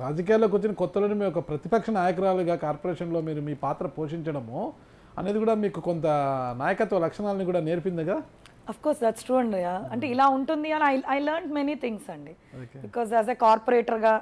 రాజకీయాల్లోకి వచ్చిన కొత్తలోనే మీ ఒక ప్రతిపక్ష నాయకురాలుగా కార్పొరేషన్లో మీరు మీ పాత్ర పోషించడము అనేది కూడా మీకు కొంత నాయకత్వ లక్షణాలను కూడా నేర్పింది కదా అఫ్ కోర్స్ దట్స్ ట్రూ అండి అంటే ఇలా ఉంటుంది అని I I learn many things అండి Okay. బికాజ్ యాజ్ ఎ కార్పొరేటర్గా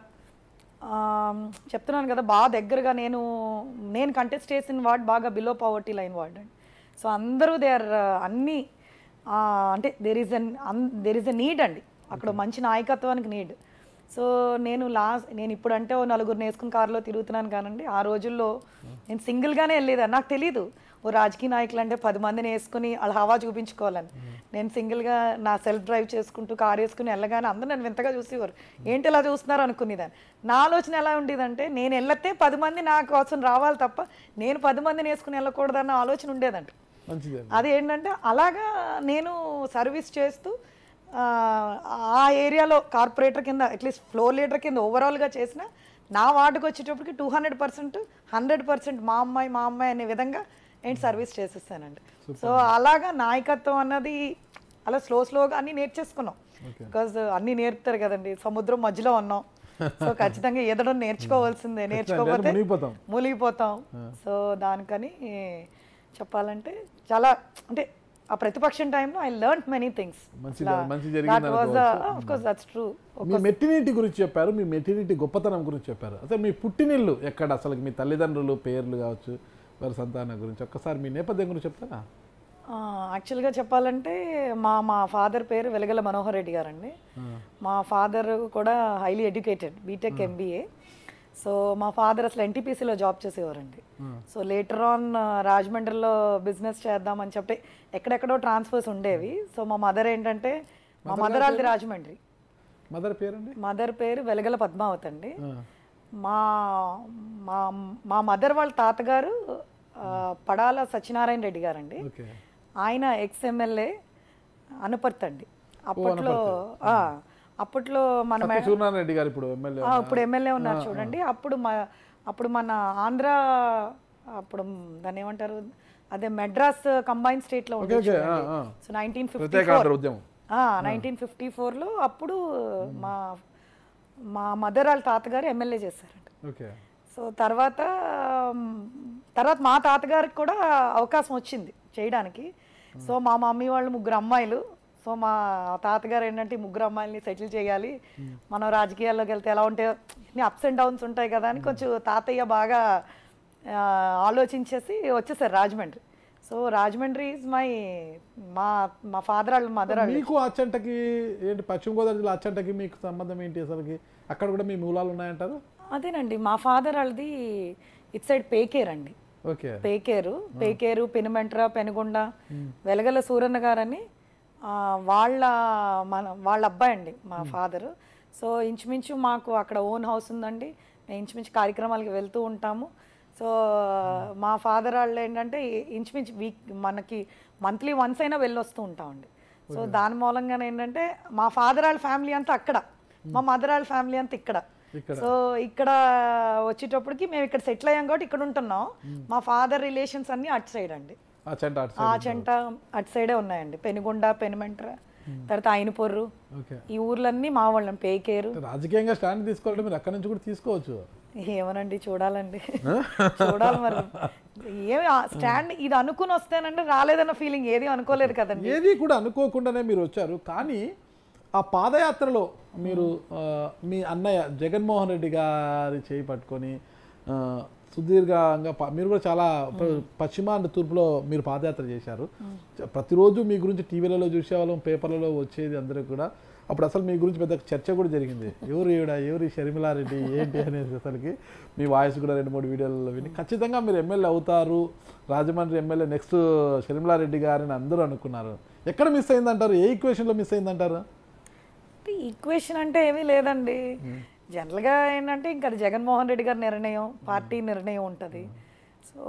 చెప్తున్నాను కదా బాగా దగ్గరగా నేను నేను కంటెస్ట్ చేసిన వార్డ్ బాగా బిలో పవర్టీ లైన్ వార్డ్ అండి సో అందరూ దే ఆర్ అన్నీ ఆ, అంటే there is an there is a need అండి అక్కడ మంచి నాయకత్వానికి నీడ్ సో నేను లాస్ట్ నేను ఇప్పుడు అంటే ఓ నలుగురు వేసుకుని కారులో తిరుగుతున్నాను కానండి ఆ రోజుల్లో నేను సింగిల్గానే వెళ్ళేదాన్ని నాకు తెలీదు ఓ రాజకీయ నాయకులు అంటే పది మందిని వేసుకుని వాళ్ళ హవా చూపించుకోవాలని నేను సింగిల్గా నా సెల్ఫ్ డ్రైవ్ చేసుకుంటూ కార్ వేసుకుని వెళ్ళగానే అందరూ నన్ను వింతగా చూసేవారు ఏంటి ఇలా చూస్తున్నారు అనుకునేదాన్ని నా ఆలోచన ఎలా ఉండేదంటే నేను వెళ్ళతే పది మంది నా కోసం రావాలి తప్ప నేను పది మందిని వేసుకుని వెళ్ళకూడదన్న ఆలోచన ఉండేదంట మంచిది అది ఏంటంటే అలాగా నేను సర్వీస్ చేస్తూ ఆ, ఆ ఏరియాలో కార్పొరేటర్ కింద అట్లీస్ట్ ఫ్లోర్ లీడర్ కింద ఓవరాల్గా చేసిన నా వార్డుకి వచ్చేటప్పటికి two hundred percent hundred percent మా అమ్మాయి మా అమ్మాయి అనే విధంగా ఏంటి సర్వీస్ చేసేస్తానండి సో అలాగా నాయకత్వం అన్నది అలా స్లో స్లోగా అన్నీ నేర్చేసుకున్నాం బికాజ్ అన్నీ నేర్పుతారు కదండి సముద్రం మధ్యలో ఉన్నాం సో ఖచ్చితంగా ఈదడం నేర్చుకోవాల్సిందే నేర్చుకోకపోతే మునిగిపోతాం. మూలిగిపోతాం సో దానికని చెప్పాలంటే చాలా అంటే ఆ ప్రతిపక్షం టైంలో ఐ లెర్న్ మెనీ థింగ్స్ మంచి మంచి జరిగింది ఆఫ్ కోర్స్ దట్స్ ట్రూ మీ మెట్టినిటి గురించి చెప్పారు మీ మెట్టినిటి గొప్పతనం గురించి చెప్పారు అసలు మీ పుట్టినిల్లు ఎక్కడ అసలు మీ తల్లిదండ్రులు పేర్లు కావచ్చు వారి సంతానం గురించి ఒక్కసారి మీ నేపథ్యం గురించి చెప్తారా యాక్చువల్గా చెప్పాలంటే మా మా ఫాదర్ పేరు వెలగల మనోహర్ రెడ్డి గారండి మా ఫాదర్ కూడా highly educated BTech MBA so మా ఫాదర్ అసలు ఎన్టీపీసీలో జాబ్ చేసేవారండి సో లేటర్ ఆన్ రాజమండ్రిలో బిజినెస్ చేద్దామని చెప్పి ఎక్కడెక్కడో ట్రాన్స్ఫర్స్ ఉండేవి సో మా మదర్ ఏంటంటే మా మదర్ వాళ్ళది రాజమండ్రి మదర్ పేరండి మదర్ పేరు వెలగల పద్మావతి అండి ఆ. మా మా మా మదర్ వాళ్ళ తాతగారు ఆ, పడాల సత్యనారాయణ రెడ్డి గారండి ఓకే ఆయన ఎక్స్ ఎమ్మెల్యే అనపర్తి అండి అప్పట్లో ఆ, అప్పట్లో మన మే- సూర్యనారాయణ రెడ్డి గారు ఇప్పుడు ఎమ్మెల్యే ఆ, ఇప్పుడు ఎమ్మెల్యే ఉన్నారు చూడండి అప్పుడు మా అప్పుడు మన ఆంధ్ర అప్పుడు దాన్ని ఏమంటారు అదే మెడ్రాస్ కంబైన్ స్టేట్ లో ఓకే ఉండేది ఓకే ఆ, చూడండి. ఆ. సో నైన్టీన్ ఫిఫ్టీ ప్రత్యేక ఆంధ్ర ఉద్యమం నైన్టీన్ ఫిఫ్టీ ఫోర్లో అప్పుడు మా మా మదర్ వాళ్ళ తాతగారు ఎమ్మెల్యే చేశారంట ఓకే సో తర్వాత మ్, తర్వాత మా తాతగారికి కూడా అవకాశం వచ్చింది చేయడానికి సో మా మమ్మీ వాళ్ళు ముగ్గురు అమ్మాయిలు సో మా తాతగారు ఏంటంటే ఈ ముగ్గురు అమ్మాయిల్ని సెటిల్ చేయాలి మనం రాజకీయాల్లోకి వెళ్తే ఎలా ఉంటాయో ఇన్ని అప్స్ అండ్ డౌన్స్ ఉంటాయి కదా అని కొంచెం తాతయ్య బాగా ఆ, ఆలోచించేసి వచ్చేసారు Rajahmundry so Rajahmundry is my మా మా ఫాదర్ వాళ్ళ మదర్ మీకు అచ్చంటకి ఏంటి పశ్చిమ గోదావరి జిల్లా అచ్చంటకి మీకు సంబంధం ఏంటి అసలుకి అక్కడ కూడా మీ మూలాలు ఉన్నాయంటారు అదేనండి మా ఫాదర్ వాళ్ళది ఇట్ సైడ్ పేకేర్ అండి ఓకే పేకేరు పేకేరు పెనుమెంట్ర పెనుగొండ వెలగల సూరన్న గారని ఆ, వాళ్ళ మన వాళ్ళ అబ్బాయి అండి మా ఫాదరు సో ఇంచుమించు మాకు అక్కడ ఓన్ హౌస్ ఉందండి మేము ఇంచుమించు కార్యక్రమాలకి వెళ్తూ ఉంటాము సో మా ఫాదర్ వాళ్ళు ఏంటంటే ఇంచుమించు వీక్ మనకి మంత్లీ వన్స్ అయినా వెళ్ళొస్తూ ఉంటామండి సో దాని మూలంగానే ఏంటంటే మా ఫాదర్ వాళ్ళ ఫ్యామిలీ అంతా అక్కడ మా మదర్ వాళ్ళ ఫ్యామిలీ అంతా ఇక్కడ ఇక్కడ. సో ఇక్కడ వచ్చేటప్పటికి మేము ఇక్కడ సెటిల్ అయ్యాం కాబట్టి ఇక్కడ ఉంటున్నాం మా ఫాదర్ రిలేషన్స్ అన్ని అటు సైడ్ అండి అచ్చంట అటు ఆ చెంట అటు సైడే ఉన్నాయండి పెనుగొండ పెనుమెంట్ర తర్వాత అయినపొర్రు ఓకే ఈ ఊర్లన్నీ మా వాళ్ళం పేకేరు రాజకీయంగా స్టాండ్ తీసుకోవాలంటే మీరు అక్కడ నుంచి కూడా తీసుకోవచ్చు ఏమోనండి చూడాలండి చూడాలి మరి ఏమి స్టాండ్ ఇది అనుకుని వస్తేనంటే రాలేదన్న ఫీలింగ్ ఏది అనుకోలేదు కదండి ఏది కూడా అనుకోకుండానే మీరు వచ్చారు కానీ ఆ పాదయాత్రలో మీరు ఆ, మీ అన్నయ్య జగన్మోహన్ రెడ్డి గారి చేయి పట్టుకొని ఆ, సుదీర్ఘంగా ప- మీరు కూడా చాలా ప- పశ్చిమ అండ్ తూర్పులో మీరు పాదయాత్ర చేశారు చ- ప్రతిరోజు మీ గురించి టీవీలలో చూసేవాళ్ళం పేపర్లలో వచ్చేది అందరూ కూడా అప్పుడు అసలు మీ గురించి పెద్ద చర్చ కూడా జరిగింది ఎవరు ఈవిడ ఎవరు ఈ షర్మిలారెడ్డి ఏంటి అనేది అసలుకి మీ వాయిస్ కూడా రెండు మూడు వీడియోలలో విని ఖచ్చితంగా మీరు ఎమ్మెల్యే అవుతారు రాజమండ్రి ఎమ్మెల్యే నెక్స్ట్ షర్మిలారెడ్డి గారిని అందరూ అనుకున్నారు ఎక్కడ మిస్ అయిందంటారు ఏ ఈక్వేషన్లో మిస్ అయిందంటారు ఈక్వేషన్ అంటే ఏమీ లేదండి జనరల్గా ఏంటంటే ఇంకా అది జగన్మోహన్ రెడ్డి గారి నిర్ణయం పార్టీ నిర్ణయం ఉంటుంది సో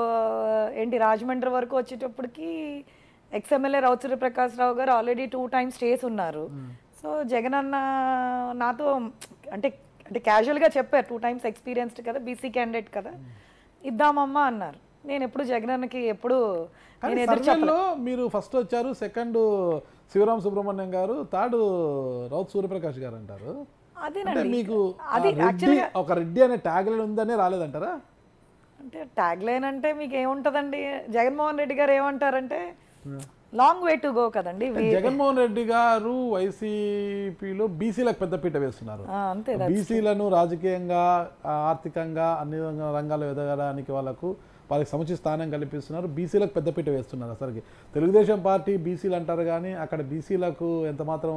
ఏంటి రాజమండ్రి వరకు వచ్చేటప్పటికి ఎక్స్ఎమ్మెల్యే రౌచరి ప్రకాష్ రావు గారు ఆల్రెడీ టూ టైమ్స్ స్టేస్ ఉన్నారు సో జగన్ అన్న నాతో అంటే అంటే క్యాజువల్గా చెప్పారు టూ టైమ్స్ ఎక్స్పీరియన్స్డ్ కదా బీసీ క్యాండిడేట్ కదా ఇద్దామమ్మా అన్నారు నేను ఎప్పుడు జగన్ అన్నకి ఎప్పుడు కానీ నేను ఎదురు సర్వేలో మీరు ఫస్ట్ వచ్చారు సెకండ్ శివరాం సుబ్రహ్మణ్యం గారు థర్డ్ రౌత్ సూర్యప్రకాష్ గారు అంటారు అంటే అదేనండి మీకు ఆ అది రెడ్డి యాక్చువల్గా ఒక రెడ్డి అనే ట్యాగ్ లైన్ ఉందనే రాలేదంటారా అంటే ట్యాగ్ లైన్ అంటే మీకు ఏముంటుందండి జగన్మోహన్ రెడ్డి గారు ఏమంటారంటే లాంగ్ వే టు గో కదండి We- జగన్మోహన్ రెడ్డి గారు వైసీపీలో బీసీలకు పెద్దపీట వేస్తున్నారు ఆ, అంతే బీసీలను రాజకీయంగా ఆ, ఆర్థికంగా అన్ని రంగ- రంగాల్లో ఎదగడానికి వాళ్ళకు వాళ్ళకి సముచిత స్థానం కల్పిస్తున్నారు బీసీలకు పెద్దపీట వేస్తున్నారు అసలుకి తెలుగుదేశం పార్టీ బీసీలు అంటారు కానీ అక్కడ బీసీలకు ఎంత మాత్రం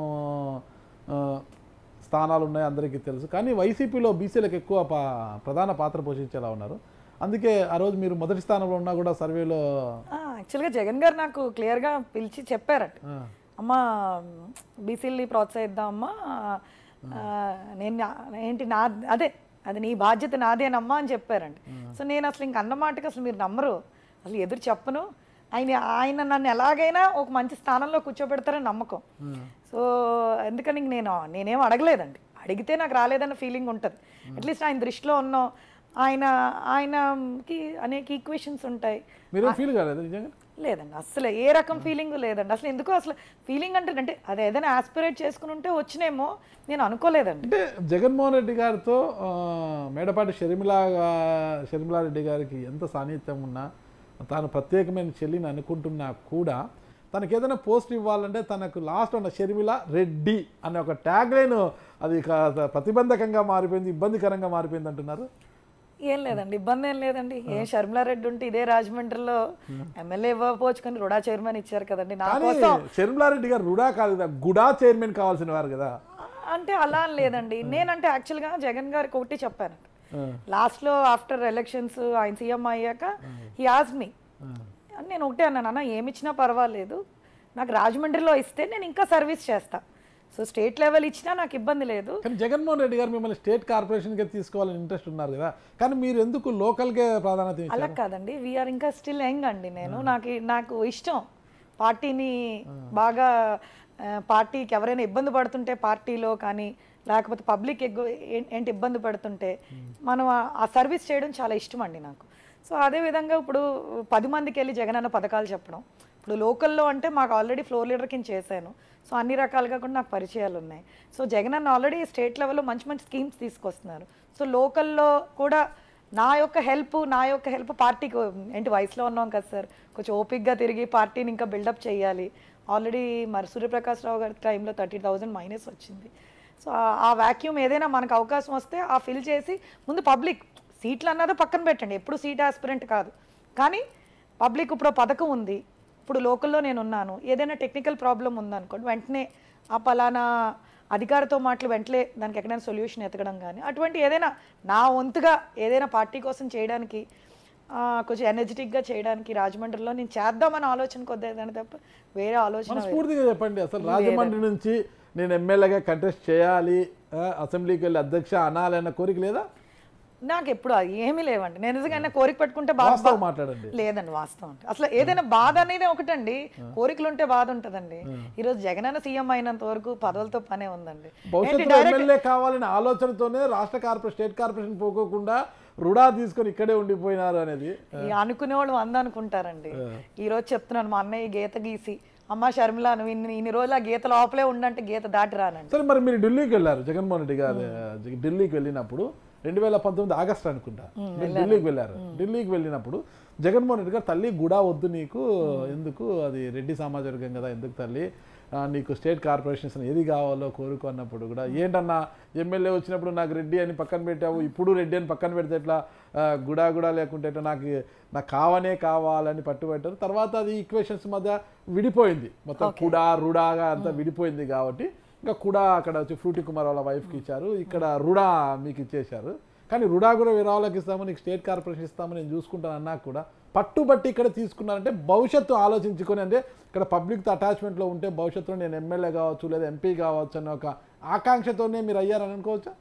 ఆ, స్థానాలు ఉన్నాయో అందరికీ తెలుసు కానీ వైసీపీలో బీసీలకు ఎక్కువ పా- ప్రధాన పాత్ర పోషించేలా ఉన్నారు అందుకే ఆ రోజు మీరు మొదటి స్థానంలో ఉన్నా కూడా సర్వేలో యాక్చువల్గా జగన్ గారు నాకు క్లియర్గా పిలిచి చెప్పారట ఆ, అమ్మా బీసీలని ప్రోత్సహిద్దాం అమ్మా ఆ, నేను నా- ఏంటి నా అదే అది నీ బాధ్యత నాదేనమ్మా అని చెప్పారండి సో నేను అసలు ఇంక అన్న మాటకి అసలు మీరు నమ్మరు అసలు ఎదురు చెప్పను ఆయన ఆయన నన్ను ఎలాగైనా ఒక మంచి స్థానంలో కూర్చోబెడతారని నమ్మకం సో ఎందుకని ఇంక నేను నేనేం అడగలేదండి అడిగితే నాకు రాలేదన్న ఫీలింగ్ ఉంటుంది అట్లీస్ట్ ఆయన దృష్టిలో ఉన్నాం ఆయన ఆయనకి అనేక ఈక్వేషన్స్ ఉంటాయి మీరేం ఫీల్ కాలేదు నిజంగా లేదండి అసలు ఏ రకం ఫీలింగ్ లేదండి అసలు ఎందుకో అసలు ఫీలింగ్ అంటే అంటే అది ఏదైనా ఆస్పిరేట్ చేసుకుని ఉంటే వచ్చినేమో నేను అనుకోలేదండి అంటే జగన్మోహన్ రెడ్డి గారితో ఆ, మేడపాటి షర్మిల గా- షర్మిలారెడ్డి గారికి ఎంత సాన్నిహిత్యం ఉన్నా తాను ప్రత్యేకమైన చెల్లిని అనుకుంటున్నా కూడా తనకి ఏదైనా పోస్ట్ ఇవ్వాలంటే తనకు లాస్ట్ ఉన్న షర్మిల రెడ్డి అనే ఒక ట్యాగ్ లైన్ అది క- ప్రతిబంధకంగా మారిపోయింది ఇబ్బందికరంగా మారిపోయింది అంటున్నారు ఏం లేదండి ఇబ్బంది ఏం లేదండి ఏ షర్మిలారెడ్డి ఉంటే ఇదే రాజమండ్రిలో ఎమ్మెల్యే ఇవ్వకపోవచ్చు కానీ రుడా చైర్మన్ ఇచ్చారు కదండి నా కానీ కోసం షర్మిలారెడ్డి గారు రుడా కాదు కదా గుడా చైర్మన్ కావాల్సిన వారు కదా అంటే అలా అని లేదండి నేనంటే యాక్చువల్గా జగన్ గారికి ఒకటి చెప్పాను ఆ, లాస్ట్లో ఆఫ్టర్ ఎలక్షన్స్ ఆయన సీఎం అయ్యాక ఈ ఆజ్ మీ ఆ. అని నేను ఒకటే అన్నాను అన్న ఏమి ఇచ్చినా పర్వాలేదు నాకు రాజమండ్రిలో ఇస్తే నేను ఇంకా సర్వీస్ చేస్తా సో స్టేట్ లెవెల్ ఇచ్చినా నాకు ఇబ్బంది లేదు కానీ జగన్మోహన్ రెడ్డి గారు మిమ్మల్ని స్టేట్ కార్పొరేషన్కే తీసుకోవాలని ఇంట్రెస్ట్ ఉన్నారు కదా కానీ మీరు ఎందుకు లోకల్కే ప్రాధాన్యత ఇచ్చారు అలా కాదండి వీఆర్ ఇంకా స్టిల్ యంగ్ అండి నేను నాకు నాకు ఇష్టం పార్టీని బాగా ఆ, పార్టీకి ఎవరైనా ఇబ్బంది పడుతుంటే పార్టీలో కానీ లేకపోతే పబ్లిక్ ఎగ్గు ఏ- ఏంటి ఇబ్బంది పడుతుంటే మనం ఆ- ఆ సర్వీస్ చేయడం చాలా ఇష్టం అండి నాకు సో అదే విధంగా ఇప్పుడు పది మందికి వెళ్ళి జగనన్న పథకాలు చెప్పడం ఇప్పుడు లోకల్లో అంటే మాకు ఆల్రెడీ ఫ్లోర్ లీడర్ కింద చేశాను సో అన్ని రకాలుగా కూడా నాకు పరిచయాలు ఉన్నాయి సో జగనన్న ఆల్రెడీ స్టేట్ లెవెల్లో మంచి మంచి స్కీమ్స్ తీసుకొస్తున్నారు సో లోకల్లో కూడా నా యొక్క హెల్ప్ నా యొక్క హెల్ప్ పార్టీకి ఏంటి వయసులో ఉన్నాం కదా సార్ కొంచెం ఓపిక్గా తిరిగి పార్టీని ఇంకా బిల్డప్ చేయాలి ఆల్రెడీ మరి సూర్యప్రకాష్ రావు గారి టైంలో థర్టీ థౌజండ్ మైనస్ వచ్చింది సో ఆ- ఆ వాక్యూమ్ ఏదైనా మనకు అవకాశం వస్తే ఆ ఫిల్ చేసి ముందు పబ్లిక్ సీట్లు అన్నది పక్కన పెట్టండి ఎప్పుడు సీట్ ఆస్పిరెంట్ కాదు కానీ పబ్లిక్ ఇప్పుడు ఓ పథకం ఉంది ఇప్పుడు లోకల్లో నేను ఉన్నాను ఏదైనా టెక్నికల్ ప్రాబ్లం ఉందనుకోండి వెంటనే ఆ పలానా అధికారితో మాటలు వెంటనే దానికి ఎక్కడైనా సొల్యూషన్ ఎతకడం కానీ అటువంటి ఏదైనా నా వంతుగా ఏదైనా పార్టీ కోసం చేయడానికి ఆ, కొంచెం ఎనర్జెటిక్గా చేయడానికి రాజమండ్రిలో నేను చేద్దామని ఆలోచన కొద్దిదని తప్ప వేరే ఆలోచన మనస్ఫూర్తిగా చెప్పండి అసలు రాజమండ్రి నుంచి నేను ఎమ్మెల్యేగా కంటెస్ట్ చేయాలి ఆ, అసెంబ్లీకి వెళ్ళి అధ్యక్ష అనాలి అన్న కోరిక లేదా నాకు ఎప్పుడు అది ఏమీ లేవండి నేను నిజంగా కోరిక పెట్టుకుంటే బాధ వాస్తవం మాట్లాడండి లేదండి వాస్తవం అంటే అసలు ఏదైనా బాధ అనేది ఒకటండి కోరికలు ఉంటే బాధ ఉంటదండి ఈరోజు జగనన్న సీఎం అయినంత వరకు పదవులతో పనే ఉందండి భవిష్యత్తులో ఎమ్మెల్యే కావాలనే ఆలోచనతోనే రాష్ట్ర కార్పొరేషన్ స్టేట్ కార్పొరేషన్ పోకోకుండా రుడా తీసుకొని ఇక్కడే ఉండిపోయినారు అనేది ఈ అనుకునే వాళ్ళు వంద అనుకుంటారండి ఈ రోజు చెప్తున్నాను మా అన్నయ్య గీత గీసి అమ్మ షర్మిల నువ్వు ఇన్ని ఇన్ని రోజులు ఆ గీత లోపలే ఉండంటే గీత దాటి రానండి సరే మరి మీరు ఢిల్లీకి వెళ్ళారు జగన్మోహన్ రెడ్డి గారు ఢిల్లీకి వెళ్ళినప్పుడు రెండు వేల పంతొమ్మిది ఆగస్టు అనుకుంటా మీరు ఢిల్లీకి వెళ్ళారు ఢిల్లీకి వెళ్ళినప్పుడు జగన్మోహన్ రెడ్డి గారు తల్లి గుడా వద్దు నీకు ఎందుకు అది రెడ్డి సమాజ వర్గం కదా ఎందుకు తల్లి ఆ, నీకు స్టేట్ కార్పొరేషన్స్ ఏది కావాలో కోరుకో అన్నప్పుడు కూడా ఏంటన్నా ఎమ్మెల్యే వచ్చినప్పుడు నాకు రెడ్డి అని పక్కన పెట్టావు ఇప్పుడు రెడ్డి అని పక్కన పెడితే ఎట్లా ఆ, గుడా గుడా లేకుంటే ఎట్లా నాకు నాకు కావనే కావాలని పట్టుబట్టారు తర్వాత అది ఈక్వేషన్స్ మధ్య విడిపోయింది మొత్తం కుడా రుడాగా అంతా విడిపోయింది కాబట్టి ఇంకా కుడా అక్కడ వచ్చి ఫ్రూటి కుమార్ వాళ్ళ వైఫ్కి ఇచ్చారు ఇక్కడ రుడా మీకు ఇచ్చేశారు కానీ రుడా కూడా వేరే వాళ్ళకి ఇస్తాము నీకు స్టేట్ కార్పొరేషన్ ఇస్తాము నేను చూసుకుంటాను అన్నా కూడా పట్టుబట్టి ఇక్కడ తీసుకున్నారంటే భవిష్యత్తు ఆలోచించుకొని అంటే ఇక్కడ పబ్లిక్తో అటాచ్మెంట్లో ఉంటే భవిష్యత్తులో నేను ఎమ్మెల్యే కావచ్చు లేదా ఎంపీ కావచ్చు అనే ఒక ఆకాంక్షతోనే మీరు అయ్యారని అనుకోవచ్చా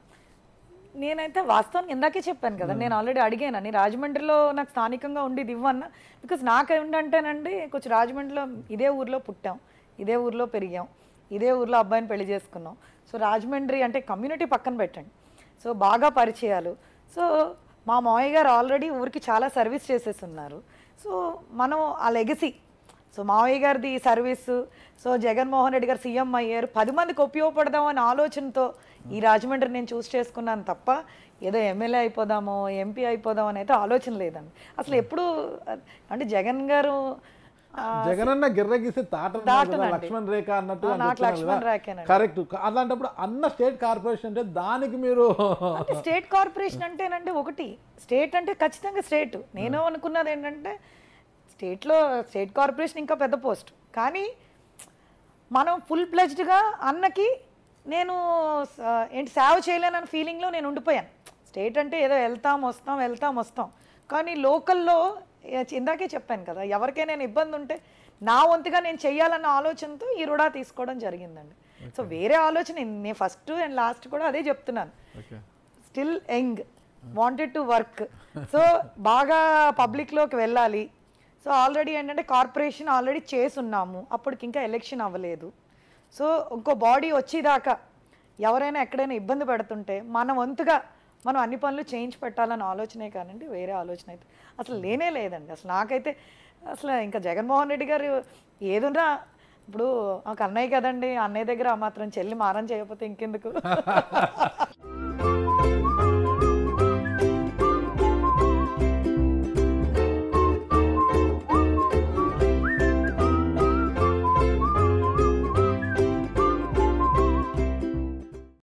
నేనైతే వాస్తవానికి ఇందాకే చెప్పాను కదా నేను ఆల్రెడీ అడిగానని రాజమండ్రిలో నాకు స్థానికంగా ఉండి ఇది ఇవ్వన్నా బికాస్ నాకేంటంటేనండి కొంచెం రాజమండ్రిలో ఇదే ఊర్లో పుట్టాం ఇదే ఊర్లో పెరిగాం ఇదే ఊర్లో అబ్బాయిని పెళ్లి చేసుకున్నాం సో రాజమండ్రి అంటే కమ్యూనిటీ పక్కన పెట్టండి సో బాగా పరిచయాలు సో మా మావయ్య గారు ఆల్రెడీ ఊరికి చాలా సర్వీస్ చేసేసి ఉన్నారు సో మనం ఆ లెగసీ సో మావయ్య గారిది సర్వీస్ సో జగన్మోహన్ రెడ్డి గారు సీఎం అయ్యారు పది మందికి ఉపయోగపడదాం అనే ఆలోచనతో ఈ రాజమండ్రి నేను చూస్ చేసుకున్నాను తప్ప ఏదో ఎమ్మెల్యే అయిపోదామో ఎంపీ అయిపోదాం అని అయితే ఆలోచన లేదండి అసలు ఎప్పుడు అంటే జగన్ గారు ఆ, జగనన్న గిర్ర గీసే తాట అన్నారు కదా, తాటనండి. లక్ష్మణ్ రేఖ అన్నట్టు ఆ, నాకు లక్ష్మణ్ రేఖేనండి. కరెక్ట్ అలాంటప్పుడు అన్న స్టేట్ కార్పొరేషన్ అంటే దానికి మీరు అంటే స్టేట్ కార్పొరేషన్ అంటేనంటే ఒకటి స్టేట్ అంటే ఖచ్చితంగా స్టేట్ నేను అనుకున్నది ఏంటంటే స్టేట్లో స్టేట్ కార్పొరేషన్ ఇంకా పెద్ద పోస్ట్ కానీ మనం ఫుల్ ప్లెజ్డ్గా అన్నకి నేను స- ఏంటి సేవ చేయలేనన్న ఫీలింగ్లో నేను ఉండిపోయాను స్టేట్ అంటే ఏదో వెళ్తాం వస్తాం వెళ్తాం వస్తాం కానీ లోకల్లో ఇందాకే చెప్పాను కదా ఎవరికైనా నేను ఇబ్బంది ఉంటే నా వంతుగా నేను చెయ్యాలన్న ఆలోచనతో ఈ రుడా తీసుకోవడం జరిగిందండి సో వేరే ఆలోచన నేను ఫస్ట్ అండ్ లాస్ట్ కూడా అదే చెప్తున్నాను okay still young wanted to work so బాగా పబ్లిక్లోకి వెళ్ళాలి సో ఆల్రెడీ ఏంటంటే కార్పొరేషన్ ఆల్రెడీ చేసున్నాము అప్పటికి ఇంకా ఎలక్షన్ అవ్వలేదు సో ఇంకో బాడీ వచ్చేదాకా ఎవరైనా ఎక్కడైనా ఇబ్బంది పెడుతుంటే మన వంతుగా మనం అన్ని పనులు చేయించి పెట్టాలన్న ఆలోచనే కానండి వేరే ఆలోచన అయితే అసలు లేనే లేదండి అసలు నాకైతే అసలు ఇంకా జగన్మోహన్ రెడ్డి గారు ఏదున్నా ఇప్పుడు ఒక అన్నయ్య కదండి అన్నయ్య దగ్గర ఆ మాత్రం చెల్లి మారం చేయకపోతే ఇంకెందుకు